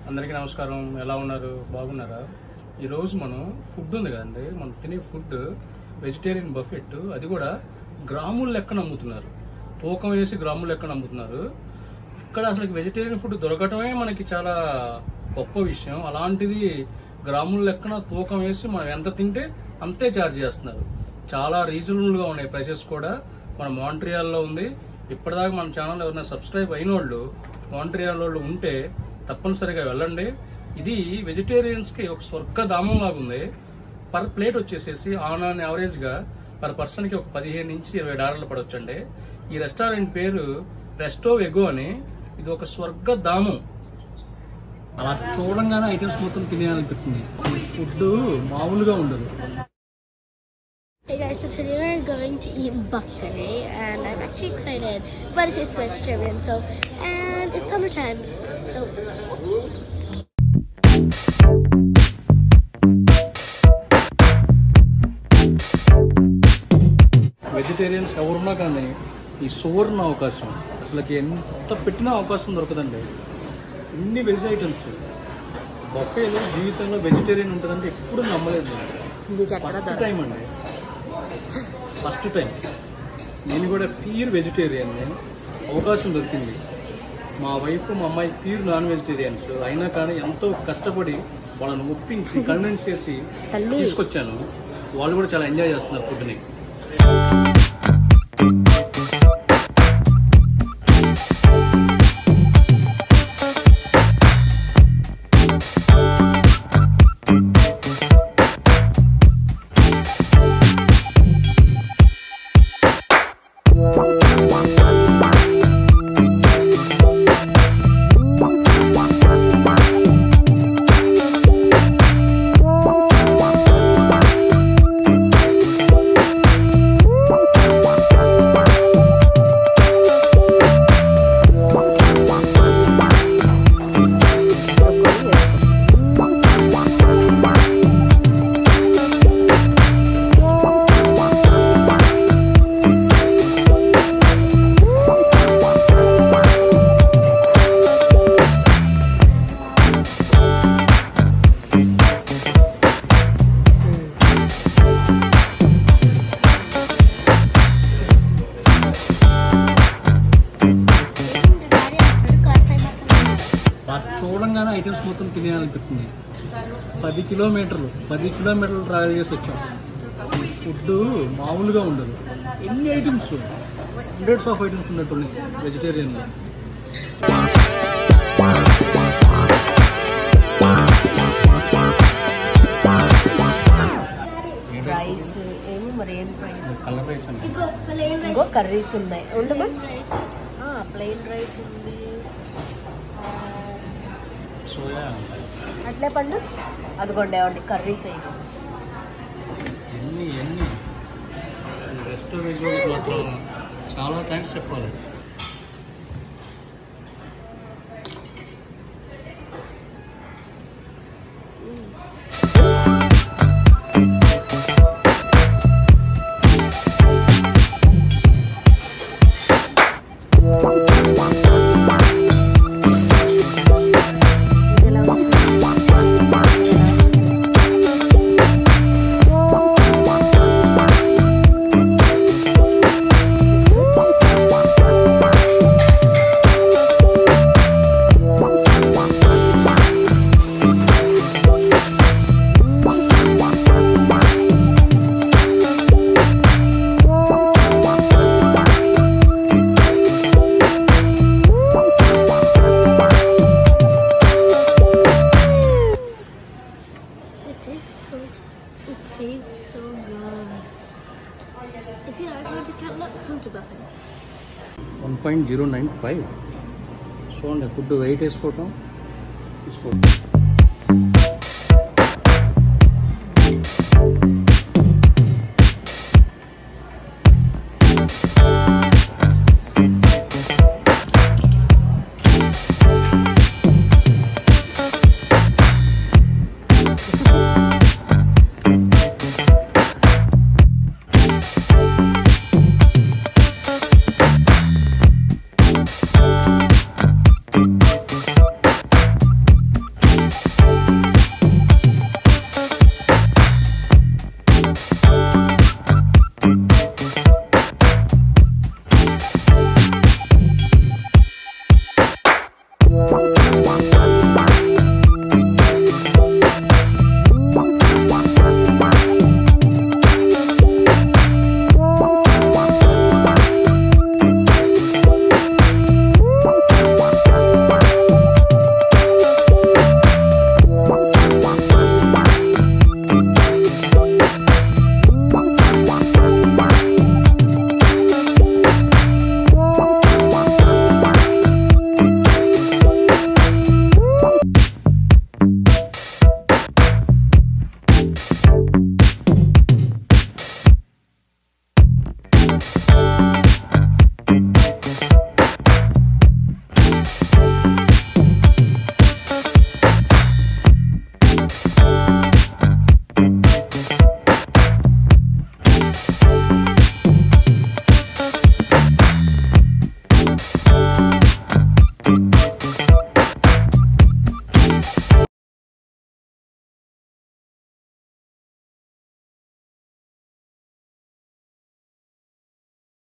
అందరికీ నమస్కారం ఎలా ఉన్నారు బాగున్నారా ఈరోజు మనం ఫుడ్ ఉంది కదండి మనం తినే ఫుడ్ వెజిటేరియన్ బఫెట్ అది కూడా గ్రాముల లెక్కన అమ్ముతున్నారు తూకం వేసి గ్రాముల లెక్కన అమ్ముతున్నారు ఇక్కడ అసలు వెజిటేరియన్ ఫుడ్ దొరకటమే మనకి చాలా గొప్ప విషయం అలాంటిది గ్రాముల లెక్కన తూకం వేసి మనం ఎంత తింటే అంతే ఛార్జ్ చేస్తున్నారు చాలా రీజనబుల్గా ఉన్నాయి ప్రైసెస్ కూడా మన మాంట్రియాల్లో ఉంది ఇప్పటిదాకా మన ఛానల్ ఎవరైనా సబ్స్క్రైబ్ అయిన వాళ్ళు మాంట్రియాల్ వాళ్ళు ఉంటే తప్పనిసరిగా వెళ్ళండి ఇది వెజిటేరియన్స్కి ఒక స్వర్గధామం లాగా ఉంది పర్ ప్లేట్ వచ్చేసేసి ఆన్ ఆన్ యావరేజ్గా పర్ పర్సన్కి ఒక పదిహేను నుంచి ఇరవై డాలర్లు పడవచ్చండి ఈ రెస్టారెంట్ పేరు రెస్టో వెగో అని ఇది ఒక స్వర్గధామం అలా చూడంగానే ఐటమ్స్ మొత్తం తినేయాలనిపిస్తుంది ఫుడ్ మామూలుగా ఉండదు Hey guys, so today we're going to eat buffet and I'm actually excited, but it is vegetarian, so and it's summertime, so vegetarians ఎవరున్నా కానీ ఈ సువర్ణ అవకాశం అసలుకి ఎంత పెట్టినా అవకాశం దొరకదండి ఇన్ని వెజ్ ఐటమ్స్ బొఫేలో జీవితంలో వెజిటేరియన్ ఉంటుందంటే ఎప్పుడు నమ్మలేదు ఫస్ట్ టైం అండి ఫస్ట్ టైం నేను కూడా ప్యూర్ వెజిటేరియన్ అవకాశం దొరికింది మా వైఫ్ మా అమ్మాయి ప్యూర్ నాన్ వెజిటేరియన్స్ అయినా కానీ ఎంతో కష్టపడి వాళ్ళని ఒప్పించి కన్విన్స్ చేసి తీసుకొచ్చాను వాళ్ళు కూడా చాలా ఎంజాయ్ చేస్తున్నారు ఫుడ్ని నాకు చూడంగానే ఐటమ్స్ మొత్తం తినేయాలనిపిస్తుంది పది కిలోమీటర్లు పది కిలోమీటర్లు ట్రావెల్ చేసి వచ్చాం అసలు ఫుడ్ మామూలుగా ఉండదు ఎన్ని ఐటమ్స్ హండ్రెడ్స్ ఆఫ్ ఐటమ్స్ ఉన్నట్టున్నాయి వెజిటేరియన్లో రైస్ ఏమో మరి ఏం రైస్ కలర్ రైస్ అండి ఇంకో కర్రీస్ ఉన్నాయి ఉండమా ప్లెయిన్ రైస్ ఉంది సోయా అట్లే పండు అదిగోండి ఏమండి కర్రీస్ అయ్యి ఎన్ని ఎన్ని రెస్టారెంట్ మాత్రం చాలా థ్యాంక్స్ చెప్పాలి ఎలా ఉంది? it tastes so it tastes so good. If you are going to Canada, come to buffet. One point zero nine five చూడండి ఫుడ్ వెయిట్ వేసుకోవటం తీసుకోవటం